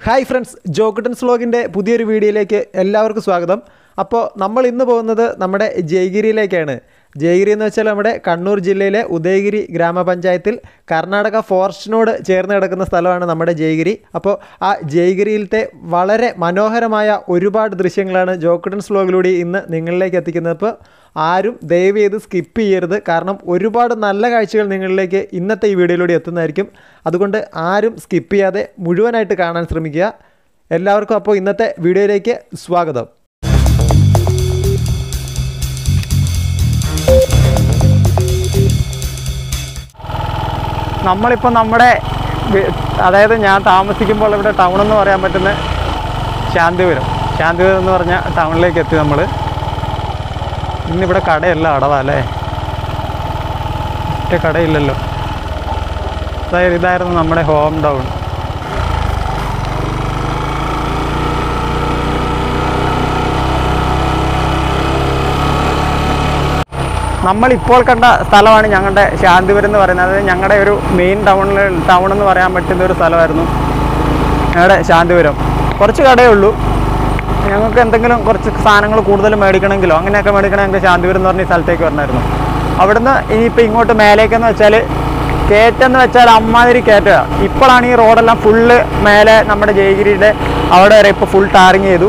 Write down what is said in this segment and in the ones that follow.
Hi friends ജോക്കുട്ടൻസ് വ്ലോഗിൻ്റെ പുതിയൊരു വീഡിയോയിലേക്ക് എല്ലാവർക്കും സ്വാഗതം അപ്പോൾ നമ്മൾ ഇന്ന് പോകുന്നത് നമ്മുടെ ജയഗിരിയിലേക്കാണ് ജയഗിരി എന്ന് വെച്ചാൽ നമ്മുടെ കണ്ണൂർ ജില്ലയിലെ ഉദയഗിരി ഗ്രാമപഞ്ചായത്തിൽ കർണാടക ഫോറസ്റ്റിനോട് ചേർന്ന് കിടക്കുന്ന സ്ഥലമാണ് നമ്മുടെ ജയഗിരി അപ്പോൾ ആ ജയഗിരിയിലത്തെ വളരെ മനോഹരമായ ഒരുപാട് ദൃശ്യങ്ങളാണ് ജോക്കുട്ടൻസ് വ്ലോഗിലൂടെ ഇന്ന് നിങ്ങളിലേക്ക് എത്തിക്കുന്നത് അപ്പോൾ ആരും ദയവ് ചെയ്ത് സ്കിപ്പ് ചെയ്യരുത് കാരണം ഒരുപാട് നല്ല കാഴ്ചകൾ നിങ്ങളിലേക്ക് ഇന്നത്തെ ഈ വീഡിയോയിലൂടെ എത്തുന്നതായിരിക്കും അതുകൊണ്ട് ആരും സ്കിപ്പ് ചെയ്യാതെ മുഴുവനായിട്ട് കാണാൻ ശ്രമിക്കുക എല്ലാവർക്കും അപ്പോൾ ഇന്നത്തെ വീഡിയോയിലേക്ക് സ്വാഗതം നമ്മളിപ്പോൾ നമ്മുടെ വി- അതായത് ഞാൻ താമസിക്കുമ്പോൾ ഇവിടെ ടൗൺ എന്ന് പറയാൻ പറ്റുന്ന ശാന്തിപുരം ശാന്തിപുരം എന്ന് പറഞ്ഞ ടൗണിലേക്ക് എത്തി നമ്മൾ ഇന്നിവിടെ കടയല്ല അടവാ അല്ലേ ഒറ്റ കടയില്ലല്ലോ അതായത് ഇതായിരുന്നു നമ്മുടെ ഹോം ടൗൺ നമ്മളിപ്പോൾ കണ്ട സ്ഥലമാണ് ഞങ്ങളുടെ ശാന്തിപുരം എന്ന് പറയുന്നത് അതായത് ഞങ്ങളുടെ ഒരു മെയിൻ ടൗണിൽ ടൗൺ എന്ന് പറയാൻ പറ്റുന്ന ഒരു സ്ഥലമായിരുന്നു ഞങ്ങളുടെ ശാന്തിപുരം കുറച്ച് കടയേ ഉള്ളൂ ഞങ്ങൾക്ക് എന്തെങ്കിലും കുറച്ച് സാധനങ്ങൾ കൂടുതൽ മേടിക്കണമെങ്കിലോ അങ്ങനെയൊക്കെ മേടിക്കണമെങ്കിൽ ശാന്തിപുരം എന്ന് പറഞ്ഞ ഈ സ്ഥലത്തേക്ക് വരണമായിരുന്നു അവിടുന്ന് ഇനിയിപ്പോൾ ഇങ്ങോട്ട് മേലേക്കെന്ന് വെച്ചാൽ കയറ്റെന്ന് വെച്ചാൽ അമ്മാതിരി കയറ്റമാണ് ഇപ്പോഴാണ് ഈ റോഡെല്ലാം ഫുള്ള് മേലെ നമ്മുടെ ജയഗിരിയുടെ അവിടെ വരെ ഇപ്പോൾ ഫുൾ ടാറിങ് ചെയ്തു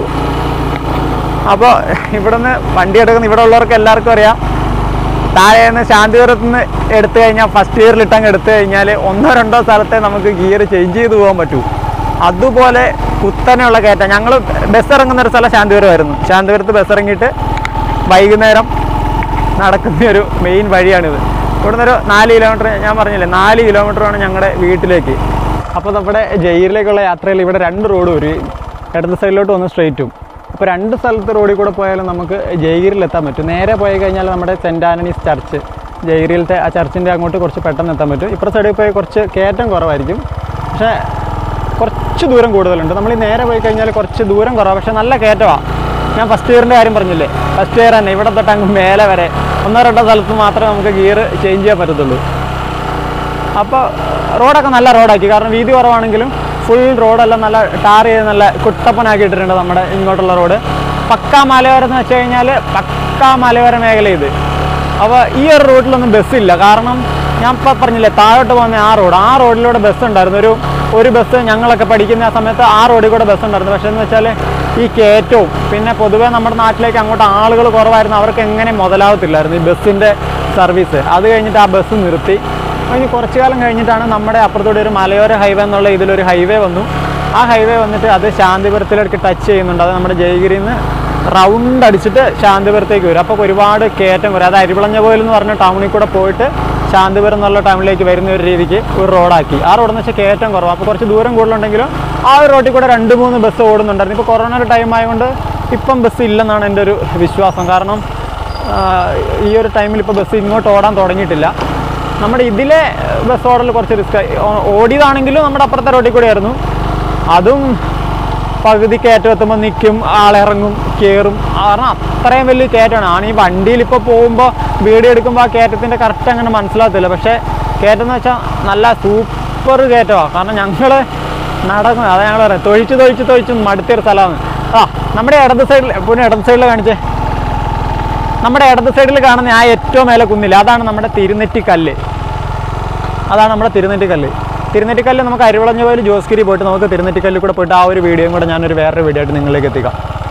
അപ്പോൾ ഇവിടുന്ന് വണ്ടി എടുക്കുന്ന ഇവിടെ ഉള്ളവർക്ക് എല്ലാവർക്കും അറിയാം താഴെ നിന്ന് ശാന്തിപുരത്ത് നിന്ന് എടുത്തു കഴിഞ്ഞാൽ ഫസ്റ്റ് ഗിയറിൽ ഇട്ടങ്ങ് എടുത്തു കഴിഞ്ഞാൽ ഒന്നോ രണ്ടോ സ്ഥലത്തെ നമുക്ക് ഗിയർ ചേഞ്ച് ചെയ്ത് പോകാൻ പറ്റൂ അതുപോലെ കുത്തനെയുള്ള കയറ്റം ഞങ്ങൾ ബസ് ഇറങ്ങുന്ന ഒരു സ്ഥലം ശാന്തിപുരമായിരുന്നു ശാന്തിപുരത്ത് ബസ് ഇറങ്ങിയിട്ട് വൈകുന്നേരം നടക്കുന്ന ഒരു മെയിൻ വഴിയാണിത് ഇവിടുന്ന് ഒരു നാല് കിലോമീറ്റർ ഞാൻ പറഞ്ഞില്ലേ നാല് കിലോമീറ്ററാണ് ഞങ്ങളുടെ വീട്ടിലേക്ക് അപ്പോൾ നമ്മുടെ ജയിലിലേക്കുള്ള യാത്രയിൽ ഇവിടെ രണ്ട് റോഡ് വരും ഇടത് സൈഡിലോട്ട് വന്ന് സ്ട്രെയിറ്റും അപ്പോൾ രണ്ട് സ്ഥലത്ത് റോഡിൽ കൂടെ പോയാലും നമുക്ക് ജയഗിരിയിൽ എത്താൻ പറ്റും നേരെ പോയി കഴിഞ്ഞാൽ നമ്മുടെ സെൻറ്റ് ആൻ്റണീസ് ചർച്ച് ജയഗിരിയിലത്തെ ആ ചർച്ചിൻ്റെ അങ്ങോട്ട് കുറച്ച് പെട്ടെന്ന് എത്താൻ പറ്റും ഇപ്പുറ സൈഡിൽ പോയി കുറച്ച് കയറ്റം കുറവായിരിക്കും പക്ഷേ കുറച്ച് ദൂരം കൂടുതലുണ്ട് നമ്മൾ ഈ നേരെ പോയി കഴിഞ്ഞാൽ കുറച്ച് ദൂരം കുറവാണ് പക്ഷേ നല്ല കയറ്റമാണ് ഞാൻ ഫസ്റ്റ് ഇയറിൻ്റെ കാര്യം പറഞ്ഞില്ലേ ഫസ്റ്റ് ഇയർ തന്നെ ഇവിടെ തൊട്ട് അങ്ങ് മേലെ വരെ ഒന്നോ രണ്ടോ സ്ഥലത്ത് മാത്രമേ നമുക്ക് ഗിയർ ചേഞ്ച് ചെയ്യാൻ പറ്റത്തുള്ളൂ അപ്പോൾ റോഡൊക്കെ നല്ല റോഡാക്കി കാരണം വീതി കുറവാണെങ്കിലും ഫുൾ റോഡെല്ലാം നല്ല ടാർ ചെയ്ത് നല്ല കുട്ടപ്പനാക്കിയിട്ടുണ്ട് നമ്മുടെ ഇങ്ങോട്ടുള്ള റോഡ് പക്കാ മലയോരം എന്ന് വെച്ച് കഴിഞ്ഞാൽ പക്കാ മലയോര മേഖല ഇത് അപ്പോൾ ഈ ഒരു റൂട്ടിലൊന്നും ബസ്സില്ല കാരണം ഞാൻ ഇപ്പോൾ പറഞ്ഞില്ലേ താഴോട്ട് പോകുന്ന ആ റോഡ് ആ റോഡിലൂടെ ബസ് ഉണ്ടായിരുന്നു ഒരു ഒരു ബസ് ഞങ്ങളൊക്കെ പഠിക്കുന്ന ആ സമയത്ത് ആ റോഡിൽ കൂടെ ബസ് ഉണ്ടായിരുന്നു പക്ഷേ എന്ന് വെച്ചാൽ ഈ കയറ്റവും പിന്നെ പൊതുവേ നമ്മുടെ നാട്ടിലേക്ക് അങ്ങോട്ട് ആളുകൾ കുറവായിരുന്നു അവർക്ക് എങ്ങനെ മുതലാവത്തില്ലായിരുന്നു ഈ ബസ്സിൻ്റെ സർവീസ് അത് കഴിഞ്ഞിട്ട് ആ ബസ് നിർത്തി കഴിഞ്ഞ് കുറച്ച് കാലം കഴിഞ്ഞിട്ടാണ് നമ്മുടെ അപ്പുറത്തൂടെ ഒരു മലയോര ഹൈവേ എന്നുള്ള ഇതിലൊരു ഹൈവേ വന്നു ആ ഹൈവേ വന്നിട്ട് അത് ശാന്തിപുരത്തിലേക്ക് ടച്ച് ചെയ്യുന്നുണ്ട് അത് നമ്മുടെ ജയഗിരിയിൽ നിന്ന് റൗണ്ട് അടിച്ചിട്ട് ശാന്തിപുരത്തേക്ക് വരും അപ്പോൾ ഒരുപാട് കയറ്റം വരും അത് അരിവിളഞ്ഞ പോയിൽ എന്ന് പറഞ്ഞ ടൗണിൽ കൂടെ പോയിട്ട് ശാന്തിപുരം എന്നുള്ള ടൗണിലേക്ക് വരുന്ന ഒരു രീതിക്ക് ഒരു റോഡാക്കി ആ റോഡെന്ന് വെച്ചാൽ കയറ്റം കുറവ് അപ്പോൾ കുറച്ച് ദൂരം കൂടുതലുണ്ടെങ്കിലും ആ ഒരു റോഡിൽ കൂടെ രണ്ട് മൂന്ന് ബസ് ഓടുന്നുണ്ടായിരുന്നു ഇപ്പോൾ കൊറോണയുടെ ടൈം ആയതുകൊണ്ട് ഇപ്പം ബസ് ഇല്ലെന്നാണ് എൻ്റെ ഒരു വിശ്വാസം കാരണം ആ, ഈ ഒരു ടൈമിൽ ഇപ്പോൾ ബസ് ഇങ്ങോട്ട് ഓടാൻ തുടങ്ങിയിട്ടില്ല നമ്മുടെ ഇതിലെ ബസ് ഓടൽ കുറച്ച് റിസ്ക് ഓടിയതാണെങ്കിലും നമ്മുടെ അപ്പുറത്തെ റോഡിൽ കൂടെ ആയിരുന്നു അതും പകുതി കയറ്റം എത്തുമ്പോൾ നിൽക്കും ആളിറങ്ങും കയറും കാരണം അത്രയും വലിയ കയറ്റമാണ് ആണ് ഈ വണ്ടിയിൽ ഇപ്പോൾ പോകുമ്പോൾ വീഡിയോ എടുക്കുമ്പോൾ ആ കയറ്റത്തിൻ്റെ കറക്റ്റ് അങ്ങനെ മനസ്സിലാകത്തില്ല പക്ഷേ കയറ്റം എന്ന് വെച്ചാൽ നല്ല സൂപ്പർ കയറ്റമാണ് കാരണം ഞങ്ങൾ നടക്കും അതാ ഞങ്ങൾ പറയാം തൊഴിച്ച് തൊഴിച്ച് തൊഴിച്ച് മടുത്തൊരു സ്ഥലമാണ് ആ നമ്മുടെ ഇടത് സൈഡിൽ പിന്നെ ഇടത് സൈഡിൽ കാണിച്ചേ നമ്മുടെ ഇടത് സൈഡിൽ കാണുന്ന ആ ഏറ്റവും മേലെ കുന്നില്ല അതാണ് നമ്മുടെ തിരുനെറ്റിക്കല്ല് അതാണ് നമ്മുടെ തിരുനെറ്റിക്കല്ല് തിരുനെറ്റിക്കല്ല് നമുക്ക് അരിവിളഞ്ഞ പോലെ ജോസ്ഗിരി പോയിട്ട് നമുക്ക് തിരുനെറ്റിക്കല്ലിൽ കൂടെ പോയിട്ട് ആ ഒരു വീഡിയോയും കൂടെ ഞാനൊരു വേറൊരു വീഡിയോ ആയിട്ട് നിങ്ങളിലേക്ക് എത്തിക്കാം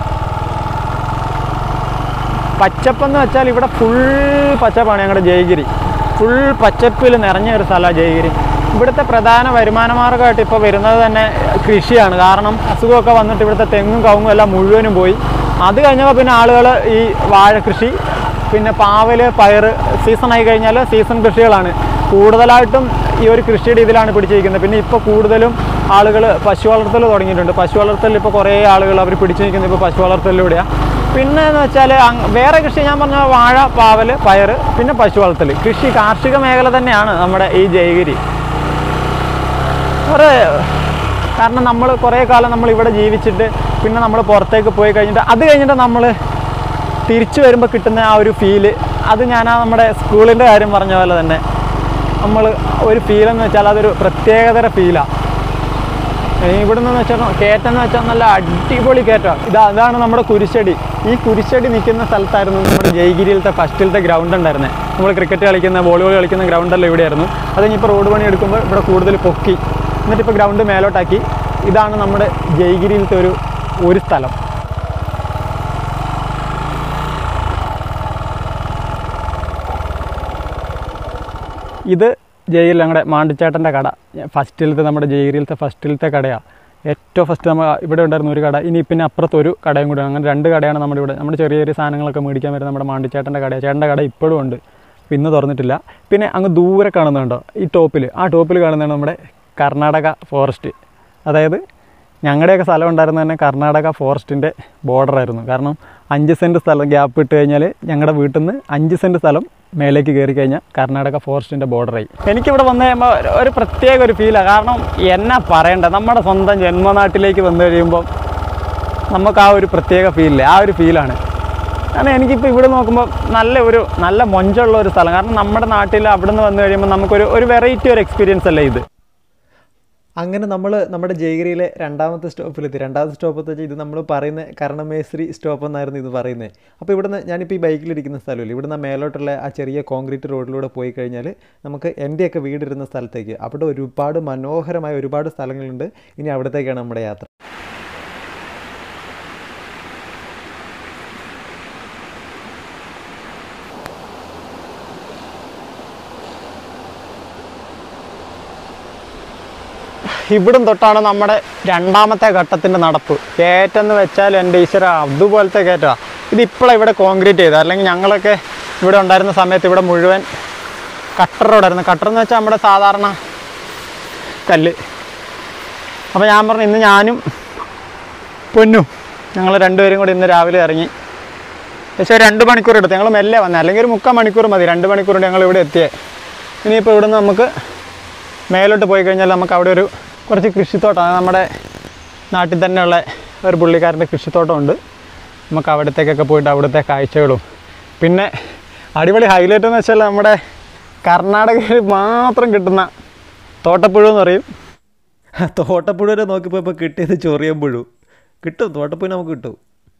പച്ചപ്പെന്ന് വെച്ചാൽ ഇവിടെ ഫുൾ പച്ചപ്പാണ് ഞങ്ങളുടെ ജയഗിരി ഫുൾ പച്ചപ്പിൽ നിറഞ്ഞ ഒരു സ്ഥലമാണ് ജയഗിരി ഇവിടുത്തെ പ്രധാന വരുമാന മാർഗ്ഗമായിട്ട് ഇപ്പോൾ വരുന്നത് തന്നെ കൃഷിയാണ് കാരണം അസുഖമൊക്കെ വന്നിട്ട് ഇവിടുത്തെ തെങ്ങും കവുങ്ങും എല്ലാം മുഴുവനും പോയി അത് കഴിഞ്ഞപ്പോൾ പിന്നെ ആളുകൾ ഈ വാഴ കൃഷി പിന്നെ പാവല് പയർ സീസൺ ആയി കഴിഞ്ഞാൽ സീസൺ കൃഷികളാണ് കൂടുതലായിട്ടും ഈ ഒരു കൃഷിയുടെ ഇതിലാണ് പിടിച്ചിരിക്കുന്നത് പിന്നെ ഇപ്പോൾ കൂടുതലും ആളുകൾ പശു വളർത്തൽ തുടങ്ങിയിട്ടുണ്ട് പശു വളർത്തൽ ഇപ്പോൾ കുറേ ആളുകൾ അവർ പിടിച്ചു നിൽക്കുന്നത് ഇപ്പോൾ പശു വളർത്തലിലൂടെയാണ് പിന്നെ എന്ന് വെച്ചാൽ വേറെ കൃഷി ഞാൻ പറഞ്ഞ വാഴ പാവല് പയർ പിന്നെ പശു വളർത്തൽ കൃഷി കാർഷിക മേഖല തന്നെയാണ് നമ്മുടെ ഈ ജയഗിരി ഒരു കാരണം നമ്മൾ കുറേ കാലം നമ്മൾ ഇവിടെ ജീവിച്ചിട്ട് പിന്നെ നമ്മൾ പുറത്തേക്ക് പോയി കഴിഞ്ഞിട്ട് അത് കഴിഞ്ഞിട്ട് നമ്മൾ തിരിച്ചു വരുമ്പോൾ കിട്ടുന്ന ആ ഒരു ഫീല് അത് ഞാൻ ആ നമ്മുടെ സ്കൂളിൻ്റെ കാര്യം പറഞ്ഞ പോലെ തന്നെ നമ്മൾ ഒരു ഫീലെന്ന് വെച്ചാൽ അതൊരു പ്രത്യേകതര ഫീലാണ് ഇവിടെ നിന്ന് വെച്ചാൽ കയറ്റം എന്ന് വെച്ചാൽ നല്ല അടിപൊളി കയറ്റം ഇതാ അതാണ് നമ്മുടെ കുരിശടി ഈ കുരിശടി നിൽക്കുന്ന സ്ഥലത്തായിരുന്നു നമ്മുടെ ജയ്ഗിരിയിലത്തെ ഫസ്റ്റിലത്തെ ഗ്രൗണ്ട് ഉണ്ടായിരുന്നത് നമ്മൾ ക്രിക്കറ്റ് കളിക്കുന്ന വോളിബോൾ കളിക്കുന്ന ഗ്രൗണ്ടെല്ലാം ഇവിടെയായിരുന്നു അത് കഴിഞ്ഞിപ്പോൾ റോഡ് പണി എടുക്കുമ്പോൾ ഇവിടെ കൂടുതൽ പൊക്കി എന്നിട്ട് ഇപ്പോൾ ഗ്രൗണ്ട് മേലോട്ടാക്കി ഇതാണ് നമ്മുടെ ജയ്ഗിരിയിലത്തെ ഒരു ഒരു സ്ഥലം ഇത് ജയിൽ ഞങ്ങളുടെ മാണ്ടിച്ചേട്ടൻ്റെ കട ഫസ്റ്റിലത്തെ നമ്മുടെ ജയിലിലത്തെ ഫസ്റ്റിലത്തെ കടയാണ് ഏറ്റവും ഫസ്റ്റ് നമ്മൾ ഇവിടെ ഉണ്ടായിരുന്ന ഒരു കട ഇനി പിന്നെ അപ്പുറത്ത് ഒരു കടയും കൂടി അങ്ങനെ രണ്ട് കടയാണ് നമ്മുടെ ഇവിടെ നമ്മുടെ ചെറിയ ചെറിയ സാധനങ്ങളൊക്കെ മേടിക്കാൻ വരുന്ന നമ്മുടെ മാണ്ടിച്ചേട്ടൻ്റെ കട ചേട്ടൻ്റെ കട ഇപ്പോഴും ഉണ്ട് ഇപ്പം ഇന്ന് തുറന്നിട്ടില്ല പിന്നെ അങ്ങ് ദൂരെ കാണുന്നുണ്ടോ ഈ ടോപ്പിൽ ആ ടോപ്പിൽ കാണുന്നതാണ് നമ്മുടെ കർണാടക ഫോറസ്റ്റ് അതായത് ഞങ്ങളുടെയൊക്കെ സ്ഥലം ഉണ്ടായിരുന്ന തന്നെ കർണാടക ഫോറസ്റ്റിൻ്റെ ബോർഡറായിരുന്നു കാരണം അഞ്ച് സെൻറ്റ് സ്ഥലം ഗ്യാപ്പ് ഇട്ട് കഴിഞ്ഞാൽ ഞങ്ങളുടെ വീട്ടിൽ നിന്ന് അഞ്ച് സെൻറ്റ് സ്ഥലം മേലേക്ക് കയറി കഴിഞ്ഞാൽ കർണാടക ഫോറസ്റ്റിൻ്റെ ബോർഡറായി എനിക്കിവിടെ വന്നു കഴിയുമ്പോൾ ഒരു- ഒരു പ്രത്യേക ഒരു ഫീലാണ് കാരണം എന്നാ പറയണ്ട നമ്മുടെ സ്വന്തം ജന്മനാട്ടിലേക്ക് വന്നു കഴിയുമ്പോൾ നമുക്ക് ആ ഒരു പ്രത്യേക ഫീലില്ലേ ആ ഒരു ഫീലാണ് കാരണം എനിക്കിപ്പോൾ ഇവിടെ നോക്കുമ്പോൾ നല്ല ഒരു നല്ല മൊഞ്ചുള്ള ഒരു സ്ഥലം കാരണം നമ്മുടെ നാട്ടിൽ അവിടെ നിന്ന് വന്നു കഴിയുമ്പോൾ നമുക്കൊരു ഒരു വെറൈറ്റി ഒരു എക്സ്പീരിയൻസ് അല്ലേ ഇത് അങ്ങനെ നമ്മൾ നമ്മുടെ ജയഗിരിയിലെ രണ്ടാമത്തെ സ്റ്റോപ്പിലെത്തി രണ്ടാമത്തെ സ്റ്റോപ്പ് എന്ന് വെച്ചാൽ ഇത് നമ്മൾ പറയുന്ന കർണമേശ്വരി സ്റ്റോപ്പ് എന്നായിരുന്നു ഇത് പറയുന്നത് അപ്പോൾ ഇവിടുന്ന് ഞാനിപ്പോൾ ഈ ബൈക്കിലിരിക്കുന്ന സ്ഥലമില്ല ഇവിടുന്ന് മേലോട്ടുള്ള ആ ചെറിയ കോൺക്രീറ്റ് റോഡിലൂടെ പോയി കഴിഞ്ഞാൽ നമുക്ക് എൻ്റെയൊക്കെ വീടിരുന്ന സ്ഥലത്തേക്ക് അവിടെ ഒരുപാട് മനോഹരമായ ഒരുപാട് സ്ഥലങ്ങളുണ്ട് ഇനി അവിടത്തേക്കാണ് നമ്മുടെ യാത്ര ഇവിടം തൊട്ടാണ് നമ്മുടെ രണ്ടാമത്തെ ഘട്ടത്തിൻ്റെ നടപ്പ് കയറ്റെന്ന് വെച്ചാൽ എൻ്റെ ഈശ്വര അതുപോലത്തെ കയറ്റമാണ് ഇത് ഇപ്പോഴാണ് ഇവിടെ കോൺക്രീറ്റ് ചെയ്തത് അല്ലെങ്കിൽ ഞങ്ങളൊക്കെ ഇവിടെ ഉണ്ടായിരുന്ന സമയത്ത് ഇവിടെ മുഴുവൻ കട്ടർ റോഡായിരുന്നു കട്ടർ എന്ന് വെച്ചാൽ നമ്മുടെ സാധാരണ കല്ല് അപ്പോൾ ഞാൻ പറഞ്ഞു ഇന്ന് ഞാനും പൊന്നും ഞങ്ങൾ രണ്ടുപേരും കൂടി ഇന്ന് രാവിലെ ഇറങ്ങി പക്ഷേ രണ്ട് മണിക്കൂർ എടുത്തു ഞങ്ങൾ മെല്ലെ വന്നത് അല്ലെങ്കിൽ ഒരു മുക്കാൽ മണിക്കൂർ മതി രണ്ട് മണിക്കൂർ കൊണ്ട് ഞങ്ങൾ ഇവിടെ എത്തിയേ ഇനിയിപ്പോൾ ഇവിടുന്ന് നമുക്ക് മേലോട്ട് പോയി കഴിഞ്ഞാൽ നമുക്ക് അവിടെ ഒരു കുറച്ച് കൃഷിത്തോട്ടം അത് നമ്മുടെ നാട്ടിൽ തന്നെയുള്ള ഒരു പുള്ളിക്കാരൻ്റെ കൃഷിത്തോട്ടമുണ്ട് നമുക്ക് അവിടത്തേക്കൊക്കെ പോയിട്ട് അവിടുത്തെ കാഴ്ചകളും പിന്നെ അടിപൊളി ഹൈലൈറ്റ് എന്ന് വെച്ചാൽ നമ്മുടെ കർണാടകയിൽ മാത്രം കിട്ടുന്ന തോട്ടപ്പുഴു എന്ന് പറയും തോട്ടപ്പുഴരെ നോക്കിയപ്പോൾ ഇപ്പോൾ കിട്ടിയത് ചൊറിയൻ പുഴു കിട്ടും തോട്ടപ്പുഴ നമുക്ക് കിട്ടും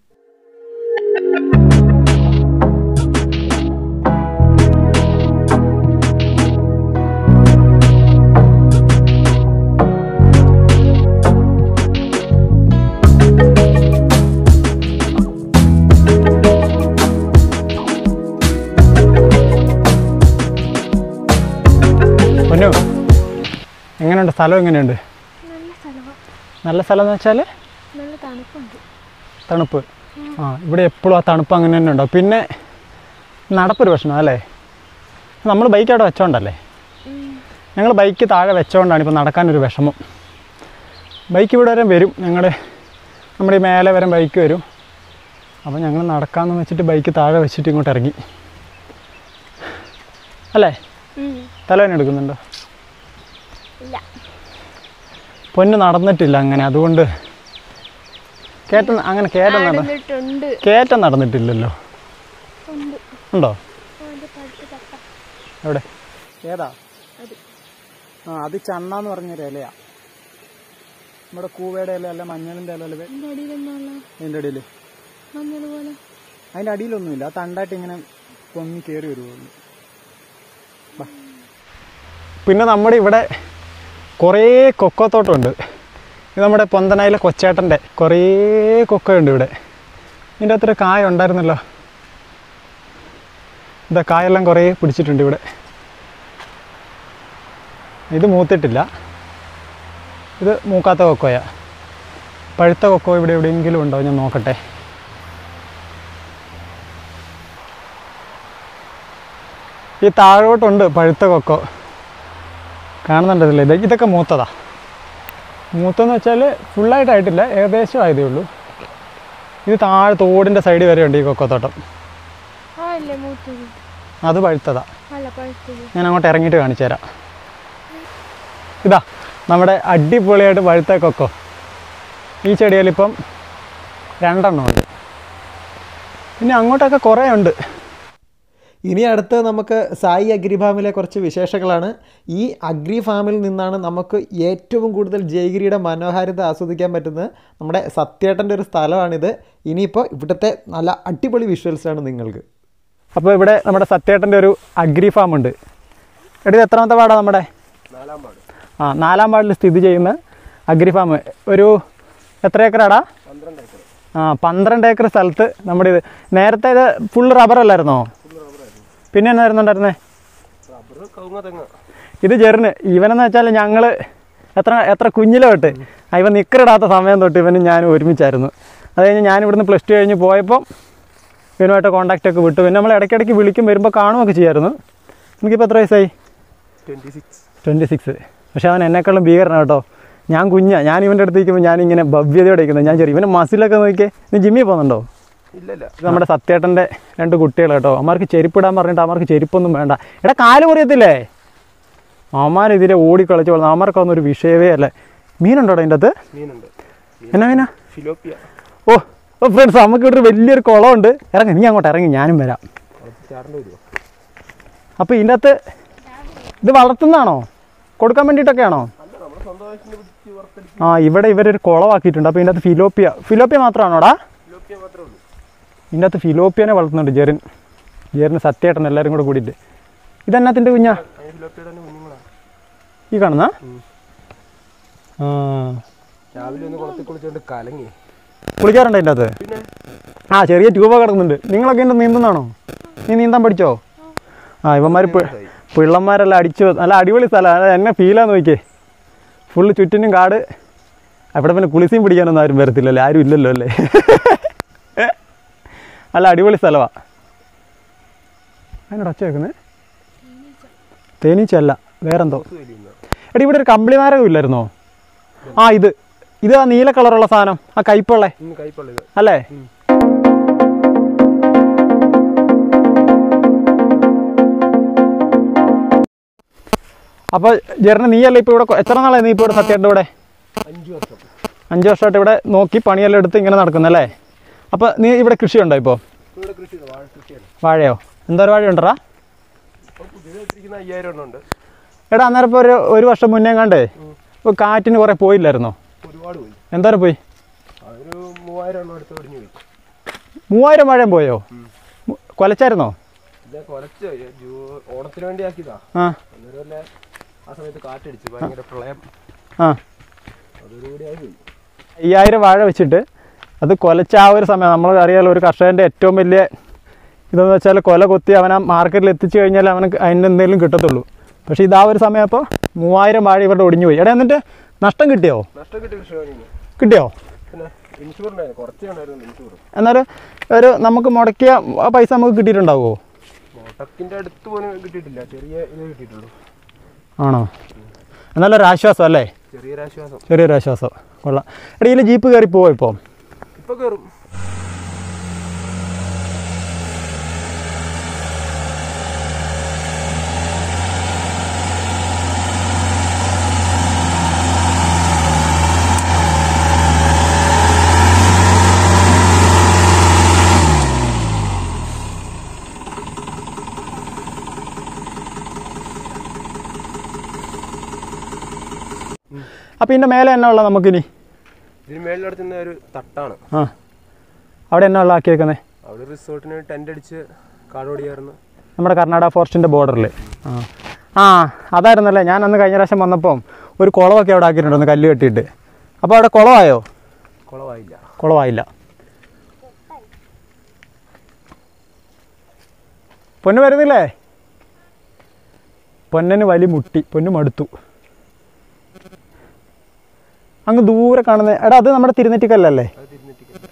പൊന്നു എങ്ങനെയുണ്ട് സ്ഥലം എങ്ങനെയുണ്ട് നല്ല സ്ഥലമാണ് നല്ല സ്ഥലം എന്ന് വെച്ചാൽ നല്ല തണുപ്പുണ്ട് തണുപ്പ് ആ ഇവിടെ എപ്പോഴും ആ തണുപ്പ് അങ്ങനെ തന്നെ ഉണ്ടാവും പിന്നെ നടപ്പൊരു പ്രശ്നം അല്ലേ നമ്മൾ ബൈക്ക് അവിടെ വെച്ചോണ്ടല്ലേ ഞങ്ങൾ ബൈക്ക് താഴെ വെച്ചോണ്ടാണ് ഇപ്പോൾ നടക്കാനൊരു വിഷമം ബൈക്ക് ഇവിടെ വരെ വരും ഞങ്ങളുടെ നമ്മുടെ ഈ മേലെ വരെ ബൈക്ക് വരും അപ്പോൾ ഞങ്ങൾ നടക്കാമെന്ന് വെച്ചിട്ട് ബൈക്ക് താഴെ വെച്ചിട്ട് ഇങ്ങോട്ട് ഇറങ്ങി അല്ലേ തലവേന എടുക്കുന്നുണ്ടോ ഇല്ല പൊന്ന് നടന്നിട്ടില്ല അങ്ങനെ അതുകൊണ്ട് കയറ്റം അങ്ങനെ കയറ്റം നട നടന്നിട്ടുണ്ട് കയറ്റം നടന്നിട്ടില്ലല്ലോ ഉണ്ട് ഉണ്ടോ അതിന്റെ പഴുത്ത് കപ്പ എവിടെ ഏതാ അത് ആ അത് ചണ്ണാന്ന് പറഞ്ഞൊരു ഇലയാ നമ്മുടെ കൂവയുടെ ഇല അല്ല മഞ്ഞളിൻ്റെ ഇല അല്ല അതിന്റെ അടിയിലെന്നുള്ള അതിൻ്റെ അടിയിൽ മഞ്ഞൾ പോലെ അതിൻ്റെ അടിയിലൊന്നുമില്ല ആ തണ്ടായിട്ട് ഇങ്ങനെ പൊങ്ങി കയറി വരുവുള്ളൂ പിന്നെ നമ്മുടെ ഇവിടെ കുറേ കൊക്കോത്തോട്ടമുണ്ട് ഇത് നമ്മുടെ പൊന്തനായിലെ കൊച്ചേട്ടൻ്റെ കുറേ കൊക്കയുണ്ട് ഇവിടെ ഇതിൻ്റെ അത്ര കായ ഉണ്ടായിരുന്നല്ലോ ഇതാ കായെല്ലാം കുറേ പിടിച്ചിട്ടുണ്ട് ഇവിടെ ഇത് മൂത്തിട്ടില്ല ഇത് മൂക്കാത്ത കൊക്കോയാ പഴുത്ത കൊക്കോ ഇവിടെ എവിടെയെങ്കിലും ഉണ്ടോ ഞാൻ നോക്കട്ടെ ഈ താഴോട്ടുണ്ട് പഴുത്ത കൊക്കോ കാണുന്നുണ്ടല്ലേ ഇത് ഇതൊക്കെ മൂത്തതാ മൂത്തെന്ന് വെച്ചാൽ ഫുള്ളായിട്ടായിട്ടില്ല ഏകദേശം ആയതേ ഉള്ളൂ ഇത് താഴെ തോടിൻ്റെ സൈഡിൽ വരെ ഉണ്ട് ഈ കൊക്കോത്തോട്ടം ആ അല്ലേ മൂത്തത് അത് പഴുത്തതാ അല്ല പഴുത്തത് ഞാൻ അങ്ങോട്ട് ഇറങ്ങിയിട്ട് കാണിച്ചു തരാം ഇതാ നമ്മുടെ അടിപൊളിയായിട്ട് പഴുത്ത കൊക്കോ ഈ ചെടിയിലിപ്പം രണ്ടെണ്ണം ഉണ്ട് പിന്നെ അങ്ങോട്ടൊക്കെ കുറേ ഉണ്ട് ഇനി അടുത്ത് നമുക്ക് സായി അഗ്രി ഫാമിലെ കുറച്ച് വിശേഷങ്ങളാണ് ഈ അഗ്രി ഫാമിൽ നിന്നാണ് നമുക്ക് ഏറ്റവും കൂടുതൽ ജയഗിരിയുടെ മനോഹാരിത ആസ്വദിക്കാൻ പറ്റുന്നത് നമ്മുടെ സത്യേട്ടൻ്റെ ഒരു സ്ഥലമാണിത് ഇനിയിപ്പോൾ ഇവിടുത്തെ നല്ല അടിപൊളി വിഷ്വൽസാണ് നിങ്ങൾക്ക് അപ്പോൾ ഇവിടെ നമ്മുടെ സത്യേട്ടൻ്റെ ഒരു അഗ്രി ഫാം ഉണ്ട് എടി ഇത് എത്രാമത്തെ വാർഡാണ് നമ്മുടെ ആ നാലാം വാർഡിൽ സ്ഥിതി ചെയ്യുന്ന അഗ്രി ഫാം ഒരു എത്ര ഏക്കറാടാ ആ പന്ത്രണ്ട് ഏക്കർ സ്ഥലത്ത് നമ്മുടെ ഇത് നേരത്തെ ഇത് ഫുൾ റബ്ബർ അല്ലായിരുന്നോ പിന്നെ എന്നായിരുന്നു ഉണ്ടായിരുന്നേ ഇത് ജെറിന് ഇവനെന്ന് വെച്ചാൽ ഞങ്ങൾ എത്ര എത്ര കുഞ്ഞിലെ തൊട്ട് ആ, ഇവൻ നിക്കറിടാത്ത സമയം തൊട്ട് ഇവനും ഞാനും ഒരുമിച്ചായിരുന്നു അത് കഴിഞ്ഞ് ഞാൻ ഇവിടുന്ന് പ്ലസ് ടു കഴിഞ്ഞ് പോയപ്പോൾ ഇവനുമായിട്ട് കോൺടാക്റ്റ് ഒക്കെ വിട്ടു പിന്നെ നമ്മൾ ഇടയ്ക്കിടയ്ക്ക് വിളിക്കും വരുമ്പോൾ കാണുകയൊക്കെ ചെയ്യായിരുന്നു എനിക്കിപ്പോൾ എത്ര വയസ്സായി ട്വൻറ്റി സിക്സ് പക്ഷേ അവൻ എന്നെക്കാളും ഭീകരനാണ് കേട്ടോ ഞാൻ കുഞ്ഞാ ഞാൻ ഇവൻ്റെ അടുത്ത് നിൽക്കുമ്പോൾ ഞാനിങ്ങനെ ഭവ്യതയോടെ ഇരിക്കുന്നത് ഞാൻ ചെറിയ ഇവൻ്റെ മസിലൊക്കെ നോക്കിയേ നീ ജിമ്മിൽ പോകുന്നുണ്ടോ ഇല്ലല്ല ഇത് നമ്മുടെ സത്യേട്ടൻ്റെ രണ്ട് കുട്ടികൾ കേട്ടോ അമ്മമാർക്ക് ചെരുപ്പിടാൻ പറഞ്ഞിട്ട് അമ്മമാർക്ക് ചെരുപ്പൊന്നും വേണ്ട എടാ കാല് മുറിയത്തില്ലേ അമ്മമാർ ഇതിലെ ഓടിക്കളിച്ച് വളർന്നു അമ്മമാർക്കൊന്നും ഒരു വിഷയമേ അല്ല മീനുണ്ടോ അതിൻ്റെ അകത്ത് മീനുണ്ട് എന്നാ മീനാ ഫിലോപ്പിയ ഓ ഓ ഫ്രണ്ട്സ് നമുക്ക് ഇവിടെ ഒരു വലിയൊരു കുളമുണ്ട് ഇറങ്ങി നീ അങ്ങോട്ട് ഇറങ്ങി ഞാനും വരാം ചാടേണ്ടി വരുമോ അപ്പോൾ ഇതിൻ്റെ അകത്ത് ഇത് വളർത്തുന്നതാണോ കൊടുക്കാൻ വേണ്ടിയിട്ടൊക്കെയാണോ ആ ഇവിടെ ഇവരൊരു കുളമാക്കിയിട്ടുണ്ട് അപ്പോൾ ഇതിൻ്റെ അകത്ത് ഫിലോപ്പിയ ഫിലോപ്പിയ മാത്രമാണോടാ ഫിലോപ്പിയ മാത്രമേ ഉള്ളൂ ഇതിൻ്റെ അകത്ത് ഫിലോപ്പിയനെ വളർത്തുന്നുണ്ട് ജെറിൻ ജെറിന് സത്യേട്ടൻ എല്ലാവരും കൂടെ കൂടിയിട്ട് ഇതെന്നാത്തിൻ്റെ കുഞ്ഞാ അതിന് ഫിലോപ്പിയുടെ തന്നെ കുഞ്ഞുങ്ങളാണ് ഈ കാണുന്ന ആ രാവിലെ ഒന്ന് കുളത്തിൽ കുളിച്ചോണ്ട് കലങ്ങി കുളിക്കാറുണ്ട് അതിൻ്റെ അകത്ത് പിന്നെ ആ ചെറിയ ട്യൂബ് കിടക്കുന്നുണ്ട് നിങ്ങളൊക്കെ എൻ്റെ നീന്തുന്നാണോ നീ നീന്താൻ പഠിച്ചോ ആ ഇവന്മാർ പിള്ളന്മാരെല്ലാം അടിച്ചു നല്ല അടിപൊളി സ്ഥലമാണ് എന്നെ ഫീലാന്ന് നോക്കിയേ ഫുള്ള് ചുറ്റിനും കാട് അവിടെ പിന്നെ കുളിസിയും പിടിക്കാനൊന്നും ആരും വരത്തില്ലല്ലേ ആരും ഇല്ലല്ലോ അല്ലേ നല്ല അടിപൊളി സ്ഥലമാണ് അതിനോട് ഒച്ച വെക്കുന്നത് തേനീച്ചല്ല വേറെന്തോ എടി ഇവിടെ ഒരു കമ്പിളി നാരകം ഇല്ലായിരുന്നോ ആ ഇത് ഇത് ആ നീല കളറുള്ള സാധനം ആ കയ്പുള്ളേ ഇന്ന് കൈപ്പള്ളിത് അല്ലേ അപ്പോൾ ജെറിന് നീയല്ല ഇപ്പോൾ ഇവിടെ കൊ- എത്ര നാളായി നീ ഇപ്പോൾ ഇവിടെ സത്യമായിട്ട് ഇവിടെ അഞ്ചു വർഷം അഞ്ച് വർഷമായിട്ട് ഇവിടെ നോക്കി പണിയെല്ലാം എടുത്ത് ഇങ്ങനെ നടക്കുന്നല്ലേ അപ്പോൾ നീ ഇവിടെ കൃഷിയുണ്ടോ ഇപ്പോൾ ഇവിടെ കൃഷി വാഴ കൃഷിയാണ് വാഴയോ എന്തോരം വാഴ ഉണ്ടറാ അപ്പോൾ പുതിയത് വെച്ചിരിക്കുന്ന അയ്യായിരം എണ്ണം ഉണ്ട് എടാ അന്നേരം ഇപ്പോൾ ഒരു ഒരു വർഷം മുന്നേ കണ്ടേ ഇപ്പോൾ കാറ്റിന് കുറേ പോയില്ലായിരുന്നോ ഒരുപാട് പോയി എന്തോരം പോയി അതൊരു മൂവായിരം എണ്ണം എടുത്ത് ഒടിഞ്ഞു പോയി മൂവായിരം വാഴയും പോയോ മു- കൊലച്ചായിരുന്നോ ഇത് കുറച്ച് ജൂ- ഓണത്തിന് വേണ്ടി ആക്കിയതാ ആ അന്നേരം അല്ലേ ആ സമയത്ത് കാറ്റടിച്ച് ഭയങ്കര പ്രളയം ആ അതോടുകൂടി ആയി പോയി അയ്യായിരം വാഴ വെച്ചിട്ട് അത് കൊലച്ച ആ ഒരു സമയം നമ്മൾ അറിയാലോ ഒരു കർഷകൻ്റെ ഏറ്റവും വലിയ ഇതെന്ന് വെച്ചാൽ കൊല കൊത്തി അവൻ ആ മാർക്കറ്റിൽ എത്തിച്ചു കഴിഞ്ഞാൽ അവനക്ക് അതിൻ്റെ എന്തെങ്കിലും കിട്ടത്തുള്ളൂ പക്ഷേ ഇത് ആ ഒരു സമയം അപ്പോൾ മൂവായിരം വാഴ ഇവരുടെ ഒടിഞ്ഞു പോയി എടാ എന്നിട്ട് നഷ്ടം കിട്ടിയോ നഷ്ടം കിട്ടിയ കൃഷിയാണ് കിട്ടിയോ പിന്നെ ഇൻഷൂർ ഉണ്ടായിരുന്നു കുറച്ചേ ഉണ്ടായിരുന്നു ഇൻഷൂർ എന്നാൽ ഒരു നമുക്ക് മുടക്കിയ ആ പൈസ നമുക്ക് കിട്ടിയിട്ടുണ്ടാവുമോ മോട്ടക്കിൻ്റെ അടുത്ത് പോലും കിട്ടിയിട്ടില്ല ചെറിയ ഇത് കിട്ടിയിട്ടുള്ളൂ ആണോ എന്നാലൊരു ആശ്വാസം അല്ലേ ചെറിയൊരു ആശ്വാസം ചെറിയൊരു ആശ്വാസം കൊള്ളാം എടാ ഇതിൽ ജീപ്പ് കയറി പോവോ ഇപ്പോൾ ഇപ്പൊ കയറും അപ്പോൾ ഇതിൻ്റെ മേലെ എന്നാ ഉള്ളത് നമുക്കിനി ഇതിന് മേളിലടുത്തുന്ന ഒരു തട്ടാണ് ആ അവിടെ എന്നാ ഉള്ള ആക്കിയേക്കുന്നത് അവിടെ റിസോർട്ടിന് ടെൻ്റ് അടിച്ച് കാടോടിയായിരുന്നു നമ്മുടെ കർണാടക ഫോറസ്റ്റിൻ്റെ ബോർഡറിൽ ആ ആ അതായിരുന്നല്ലേ ഞാൻ അന്ന് കഴിഞ്ഞ പ്രാവശ്യം വന്നപ്പം ഒരു കുളമൊക്കെ അവിടെ ആക്കിയിട്ടുണ്ടെന്ന് കല്ല് കെട്ടിയിട്ട് അപ്പോൾ അവിടെ കുളമായോ കുളമായില്ല കുളമായില്ല പൊന്ന് വരുന്നില്ലേ പൊന്നന് വലി മുട്ടി പൊന്നു മടുത്തു അങ്ങ് ദൂരെ കാണുന്ന എടാ അത് നമ്മുടെ തിരുനെറ്റിക്കല്ലല്ലേ അത് തിരുന്നിട്ടില്ല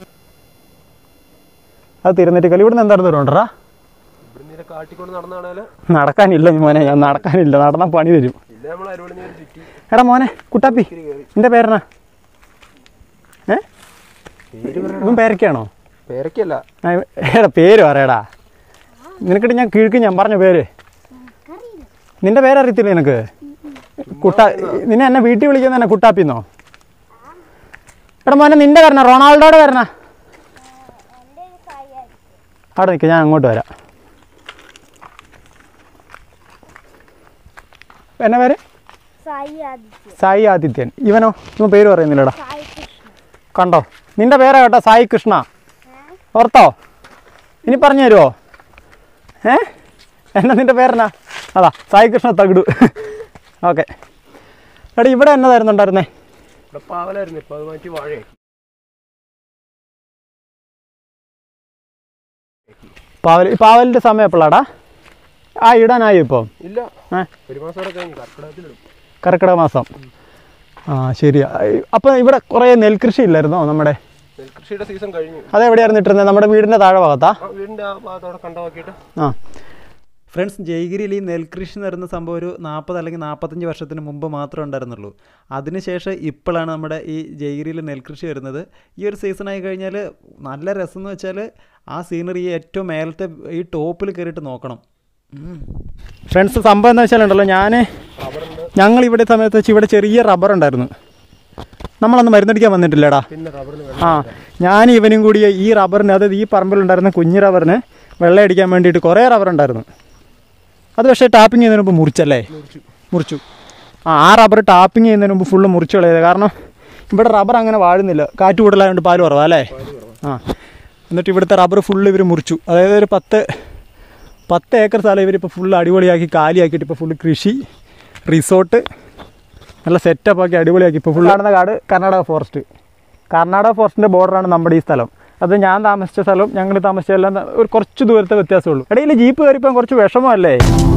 അത് തിരുനെറ്റിക്കല്ല് ഇവിടുന്ന് എന്തായിരുന്നു ദൂരം ഉണ്ടറാ ഇവിടെ നീരെ കാട്ടിക്കൊണ്ട് നടന്നാണേല് നടക്കാനില്ല മോനെ ഞാൻ നടക്കാനില്ല നടന്നാൽ പണി തരും ഇല്ല നമ്മൾ അരുവളി നീര് ചുറ്റി എടാ മോനെ കുട്ടാപ്പി ഇത്തിരി കയറി നിന്റെ പേരെന്നാ ഏ പേര് പറയണം ഇവൻ പേരൊക്കെയാണോ പേരക്കല്ല ആ, എടാ പേര് പറയടാ നിനക്കിട്ട് ഞാൻ കിഴക്ക് ഞാൻ പറഞ്ഞ പേര് നിന്റെ പേരറിയത്തില്ല നിനക്ക് കുട്ടാ നിന്നെ എന്നെ വീട്ടിൽ വിളിക്കുന്ന തന്നെ കുട്ടാപ്പിന്നോ എടാ മോനെ നിന്റെ വരണ റൊണാൾഡോയുടെ വരണ അവിടെ നിൽക്കുക ഞാൻ അങ്ങോട്ട് വരാം എന്നാ പേര് സായി ആദിത്യ സായി ആദിത്യൻ ഇവനോ ഇവൻ പേര് പറയുന്നില്ലടാ സായി കൃഷ്ണ കണ്ടോ നിന്റെ പേരാ കേട്ടോ സായി കൃഷ്ണ ഓർത്തോ ഇനി പറഞ്ഞു തരുമോ ഏ എന്നാ നിന്റെ പേരെന്നാ അതാ സായി കൃഷ്ണ തകിടു ഓക്കെ എടാ ഇവിടെ എന്നതായിരുന്നുണ്ടായിരുന്നേ ഇവിടെ പാവലായിരുന്നു ഇപ്പൊ അത് മാറ്റി വാഴയാക്കി പാവൽ ഈ പാവലിൻ്റെ സമയം എപ്പോഴാടാ ആ ഇടാനായോ ഇപ്പോൾ ഇല്ല ഏ ഒരു മാസം കൂടെ കഴിഞ്ഞ് കർക്കിടകത്തിലിടും കർക്കിടക മാസം ആ ശരിയാ അപ്പോൾ ഇവിടെ കുറേ നെൽകൃഷി ഇല്ലായിരുന്നോ നമ്മുടെ നെൽകൃഷിയുടെ സീസൺ കഴിഞ്ഞു അതെവിടെയായിരുന്നു ഇട്ടിരുന്നത് നമ്മുടെ വീടിൻ്റെ താഴെ ഭാഗത്താ ആ വീടിന്റെ ആ ഭാഗത്തോടെ കണ്ടമാക്കിയിട്ട് ആ ഫ്രണ്ട്സ് ജയഗിരിയിൽ ഈ നെൽകൃഷി എന്ന് പറയുന്ന സംഭവം ഒരു നാൽപ്പത് അല്ലെങ്കിൽ നാൽപ്പത്തഞ്ച് വർഷത്തിന് മുമ്പ് മാത്രമേ ഉണ്ടായിരുന്നുള്ളൂ അതിനുശേഷം ഇപ്പോഴാണ് നമ്മുടെ ഈ ജയഗിരിയിൽ നെൽകൃഷി വരുന്നത് ഈ ഒരു സീസൺ ആയി കഴിഞ്ഞാൽ നല്ല രസം എന്ന് വെച്ചാൽ ആ സീനറി ഏറ്റവും മേലത്തെ ഈ ടോപ്പിൽ കയറിയിട്ട് നോക്കണം ഉം. ഫ്രണ്ട്സ് സംഭവം എന്താ വെച്ചാലുണ്ടല്ലോ ഞാൻ ഞങ്ങൾ ഇവിടെ സമയത്ത് വെച്ച് ഇവിടെ ചെറിയ റബ്ബർ ഉണ്ടായിരുന്നു നമ്മളന്ന് മരുന്നടിക്കാൻ വന്നിട്ടില്ലടാ പിന്നെ റബ്ബറിന് ആ ഞാൻ ഇവനും കൂടി ഈ റബ്ബറിന് അതായത് ഈ പറമ്പിലുണ്ടായിരുന്ന കുഞ്ഞു റബ്ബറിന് വെള്ളം അടിക്കാൻ വേണ്ടിയിട്ട് കുറേ റബ്ബർ ഉണ്ടായിരുന്നു അത് പക്ഷേ ടാപ്പിംഗ് ചെയ്യുന്നതിന് മുമ്പ് മുറിച്ചല്ലേ മുറിച്ചു ആ ആ റബ്ബർ ടാപ്പിംഗ് ചെയ്യുന്നതിന് മുമ്പ് ഫുള്ള് മുറിച്ച് കളയത് കാരണം ഇവിടെ റബ്ബർ അങ്ങനെ വാഴുന്നില്ല കാറ്റ് കൂടുതലായതുകൊണ്ട് പാല് കുറവാ അല്ലേ ആ എന്നിട്ട് ഇവിടുത്തെ റബ്ബർ ഫുള്ള് ഇവർ മുറിച്ചു അതായത് ഒരു പത്ത് പത്ത് ഏക്കർ സ്ഥലം ഇവരിപ്പോൾ ഫുള്ള് അടിപൊളിയാക്കി കാലിയാക്കിയിട്ട് ഇപ്പോൾ ഫുള്ള് കൃഷി റിസോർട്ട് നല്ല സെറ്റപ്പ് ആക്കി അടിപൊളിയാക്കി ഇപ്പോൾ ഫുൾ കാണുന്ന കാട് കർണാടക ഫോറസ്റ്റ് കർണാടക ഫോറസ്റ്റിൻ്റെ ബോർഡറാണ് നമ്മുടെ ഈ സ്ഥലം അത് ഞാൻ താമസിച്ച സ്ഥലവും ഞങ്ങൾ താമസിച്ച എല്ലാം ത- ഒരു കുറച്ച് ദൂരത്തെ വ്യത്യാസമുള്ളൂ ഇടയിൽ ജീപ്പ് കയറിയപ്പോൾ കുറച്ച് വിഷമമല്ലേ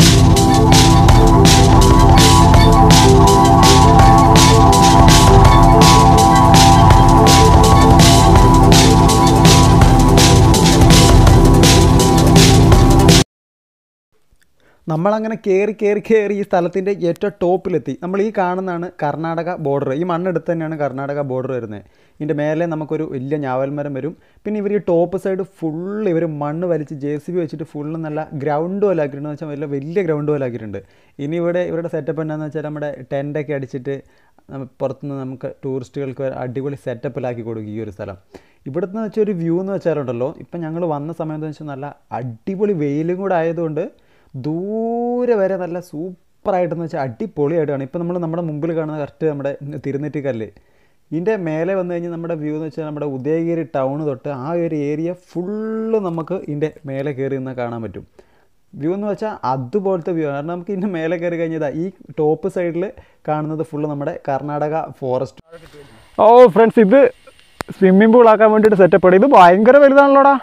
നമ്മളങ്ങനെ കയറി കയറി കയറി ഈ സ്ഥലത്തിൻ്റെ ഏറ്റവും ടോപ്പിലെത്തി നമ്മൾ ഈ കാണുന്നതാണ് കർണാടക ബോർഡർ ഈ മണ്ണെടുത്ത് തന്നെയാണ് കർണാടക ബോർഡർ വരുന്നത് ഇതിൻ്റെ മേലെ നമുക്കൊരു വലിയ ഞാവൽമരം വരും പിന്നെ ഇവർ ഈ ടോപ്പ് സൈഡ് ഫുള്ള് ഇവർ മണ്ണ് വലിച്ച് ജെ സി ബി വെച്ചിട്ട് ഫുള്ള് നല്ല ഗ്രൗണ്ട് പോലെ ആക്കിയിട്ടുണ്ട് വെച്ചാൽ വലിയ വലിയ ഗ്രൗണ്ട് പോലെ ആക്കിയിട്ടുണ്ട് ഇനി ഇവിടെ ഇവരുടെ സെറ്റപ്പ് എന്താണെന്ന് വെച്ചാൽ നമ്മുടെ ടെൻ്റൊക്കെ അടിച്ചിട്ട് നമ്മ- പുറത്തുനിന്ന് നമുക്ക് ടൂറിസ്റ്റുകൾക്ക് അടിപൊളി സെറ്റപ്പിലാക്കി കൊടുക്കും ഈ ഒരു സ്ഥലം ഇവിടുന്ന് വെച്ചാൽ ഒരു വ്യൂ എന്ന് വെച്ചാലുണ്ടല്ലോ ഇപ്പം ഞങ്ങൾ വന്ന സമയത്ത് വെച്ചാൽ നല്ല അടിപൊളി വെയിലും കൂടെ ആയതുകൊണ്ട് ദൂരെ വരെ നല്ല സൂപ്പറായിട്ടെന്ന് വെച്ചാൽ അടിപൊളിയായിട്ടാണ് ഇപ്പം നമ്മൾ നമ്മുടെ മുമ്പിൽ കാണുന്ന കറക്റ്റ് നമ്മുടെ തിരുനെറ്റിക്കല്ല് ഇതിൻ്റെ മേലെ വന്നു കഴിഞ്ഞാൽ നമ്മുടെ വ്യൂ എന്ന് വെച്ചാൽ നമ്മുടെ ഉദയഗിരി ടൗൺ തൊട്ട് ആ ഒരു ഏരിയ ഫുള്ള് നമുക്ക് ഇതിൻ്റെ മേലെ കയറി നിന്നാൽ കാണാൻ പറ്റും വ്യൂ എന്ന് വെച്ചാൽ അതുപോലത്തെ വ്യൂ കാരണം നമുക്ക് ഇതിൻ്റെ മേലെ കയറി കഴിഞ്ഞതാ ഈ ടോപ്പ് സൈഡിൽ കാണുന്നത് ഫുള്ള് നമ്മുടെ കർണാടക ഫോറസ്റ്റ് ഓ ഫ്രണ്ട്സ് ഇത് സ്വിമ്മിംഗ് പൂൾ ആക്കാൻ വേണ്ടിയിട്ട് സെറ്റപ്പ് ആണ് ഇത് ഭയങ്കര വലുതാണല്ലോടാ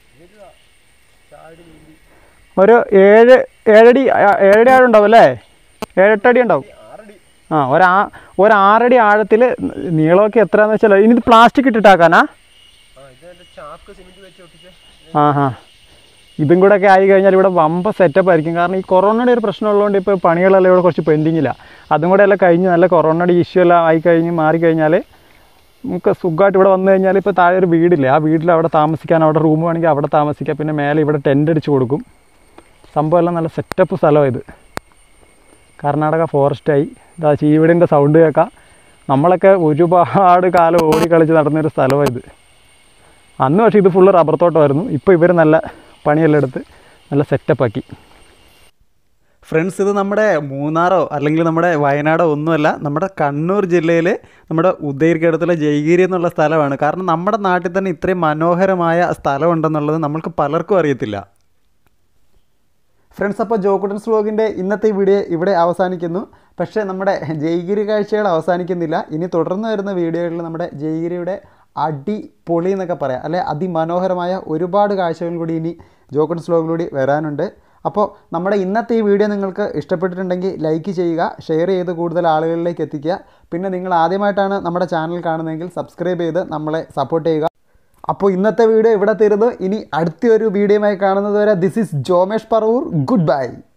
ഒരു ഏഴ് ഏഴടി ആ- ഏഴടി ആഴം ഉണ്ടാവും അല്ലേ ഏഴെട്ടടി ഉണ്ടാവും ആ ഒരാ ഒരാറടി ആഴത്തിൽ നീളമൊക്കെ എത്രയാന്ന് വെച്ചാൽ ഇനി ഇത് പ്ലാസ്റ്റിക് ഇട്ടിട്ടാക്കാനാ ആ ഇത് എന്റെ ചാക്ക് സിമെന്റ് വെച്ച് ഒട്ടിച്ച് ആ ഹാ ഇതും കൂടെ ഒക്കെ ആയി കഴിഞ്ഞാൽ ഇവിടെ വമ്പ സെറ്റപ്പ് ആയിരിക്കും കാരണം ഈ കൊറോണയുടെ ഒരു പ്രശ്നമുള്ളതുകൊണ്ട് ഇപ്പോൾ പണികളെല്ലാം ഇവിടെ കുറച്ച് പെൻഡിങ്ങില്ല അതും കൂടെ എല്ലാം കഴിഞ്ഞ് നല്ല കൊറോണയുടെ ഇഷ്യൂ എല്ലാം ആയി കഴിഞ്ഞ് മാറിക്കഴിഞ്ഞാൽ നമുക്ക് സുഖമായിട്ട് ഇവിടെ വന്നു കഴിഞ്ഞാൽ ഇപ്പോൾ താഴെ ഒരു വീടില്ലേ ആ വീട്ടിൽ അവിടെ താമസിക്കാൻ അവിടെ റൂം വേണമെങ്കിൽ അവിടെ താമസിക്കാം പിന്നെ മേലെ ഇവിടെ ടെൻ്റ് അടിച്ച് കൊടുക്കും സംഭവം എല്ലാം നല്ല സെറ്റപ്പ് സ്ഥലമാണ് ഇത് കർണാടക ഫോറസ്റ്റായി ഇതാ ചീവിടിൻ്റെ സൗണ്ട് കേൾക്കാം നമ്മളൊക്കെ ഒരുപാട് കാലം ഓടിക്കളിച്ച് നടന്നൊരു സ്ഥലമാണ് ഇത് അന്ന് പക്ഷേ ഇത് ഫുള്ള് റബ്ബർ തോട്ടമായിരുന്നു ഇപ്പോൾ ഇവർ നല്ല പണിയെല്ലാം എടുത്ത് നല്ല സെറ്റപ്പാക്കി ഫ്രണ്ട്സ് ഇത് നമ്മുടെ മൂന്നാറോ അല്ലെങ്കിൽ നമ്മുടെ വയനാടോ ഒന്നുമല്ല നമ്മുടെ കണ്ണൂർ ജില്ലയിൽ നമ്മുടെ ഉദയഗിരിക്കടുത്തുള്ള ജയഗിരി എന്നുള്ള സ്ഥലമാണ് കാരണം നമ്മുടെ നാട്ടിൽ തന്നെ ഇത്രയും മനോഹരമായ സ്ഥലമുണ്ടെന്നുള്ളത് നമ്മൾക്ക് പലർക്കും അറിയത്തില്ല ഫ്രണ്ട്സ് അപ്പോൾ ജോക്കുട്ടൻസ് വ്ലോഗിൻ്റെ ഇന്നത്തെ ഈ വീഡിയോ ഇവിടെ അവസാനിക്കുന്നു പക്ഷേ നമ്മുടെ ജയ്ഗിരി കാഴ്ചകൾ അവസാനിക്കുന്നില്ല ഇനി തുടർന്ന് വരുന്ന വീഡിയോകളിൽ നമ്മുടെ ജയ്ഗിരിയുടെ അടിപൊളി എന്നൊക്കെ പറയാം അല്ലെ അതിമനോഹരമായ ഒരുപാട് കാഴ്ചകൾ കൂടി ഇനി ജോക്കുട്ടൻസ് വ്ലോഗിലൂടെ വരാനുണ്ട് അപ്പോൾ നമ്മുടെ ഇന്നത്തെ ഈ വീഡിയോ നിങ്ങൾക്ക് ഇഷ്ടപ്പെട്ടിട്ടുണ്ടെങ്കിൽ ലൈക്ക് ചെയ്യുക ഷെയർ ചെയ്ത് കൂടുതൽ ആളുകളിലേക്ക് എത്തിക്കുക പിന്നെ നിങ്ങൾ ആദ്യമായിട്ടാണ് നമ്മുടെ ചാനൽ കാണുന്നതെങ്കിൽ സബ്സ്ക്രൈബ് ചെയ്ത് നമ്മളെ സപ്പോർട്ട് ചെയ്യുക അപ്പോൾ ഇന്നത്തെ വീഡിയോ ഇവിടെ തീരുന്നു ഇനി അടുത്തൊരു വീഡിയോയുമായി കാണുന്നത് വരെ this is Jomesh Paravur good by